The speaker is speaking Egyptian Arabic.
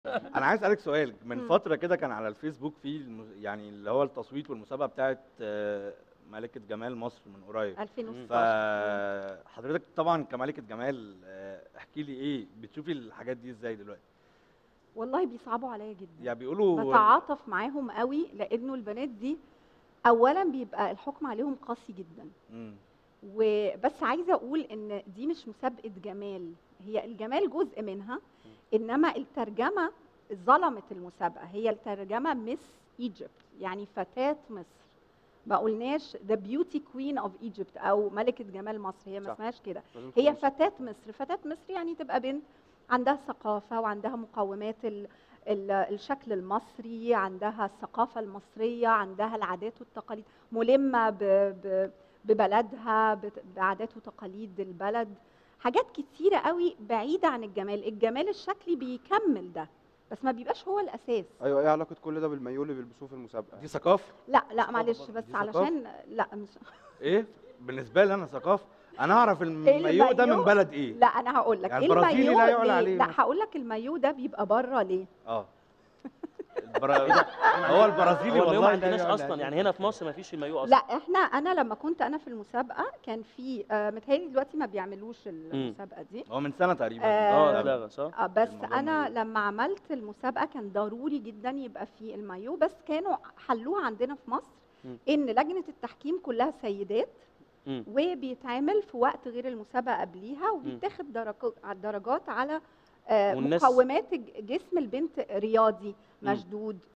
انا عايز اسالك سؤال من مم. فتره كده كان على الفيسبوك في الم- يعني اللي هو التصويت والمسابقه بتاعت آه، ملكه جمال مصر من قريب 2016 فحضرتك طبعا كملكه جمال آه، احكي لي ايه بتشوفي الحاجات دي ازاي دلوقتي والله بيصعبوا عليا جدا يعني بيقولوا بتعاطف معاهم قوي لانه البنات دي اولا بيبقى الحكم عليهم قاسي جدا مم. وبس عايزه اقول ان دي مش مسابقه جمال هي الجمال جزء منها انما الترجمه ظلمت المسابقه هي الترجمه مس ايجيبت يعني فتاه مصر ما قلناش ذا بيوتي كوين اوف ايجيبت او ملكه جمال مصر هي ما صح. اسمهاش كده لازم هي تكون فتاة مصر فتاة مصر يعني تبقى بنت عندها ثقافة وعندها مقومات ال ال الشكل المصري عندها الثقافة المصرية عندها العادات والتقاليد ملمة ب ب ببلدها بت- بعادات وتقاليد البلد حاجات كتيرة قوي بعيدة عن الجمال الجمال الشكلي بيكمل ده بس ما بيبقاش هو الأساس ايوه ايه علاقه كل ده بالمايو اللي بيلبسوه في المسابقه دي ثقافه لا لا معلش برضه. بس دي ثقافة؟ علشان لا مش ايه بالنسبه لي انا ثقافه انا اعرف المايو ده من المايو؟ بلد ايه لا انا هقول لك يعني البرازيلي لا يعلى ليه؟ عليه لا مثلا. هقول لك المايو ده بيبقى بره ليه اه البرا... هو البرازيلي هو المايو والله ما لا عندناش يعلى اصلا عليه. يعني هنا في مصر ما فيش المايو اصلا لا احنا انا لما كنت انا في المسابقه كان في آه متهيألي دلوقتي ما بيعملوش المسابقه دي هو من سنه تقريبا اه آه، اتلغى صح آه بس الموضوع انا المايو. لما عملت المسابقه كان ضروري جدا يبقى في المايو بس كانوا حلوها عندنا في مصر مم. ان لجنه التحكيم كلها سيدات مم. وبيتعمل في وقت غير المسابقه قبليها وبيتاخد درجات درجات على آه، والناس- مقومات الج- جسم البنت رياضي مم. مشدود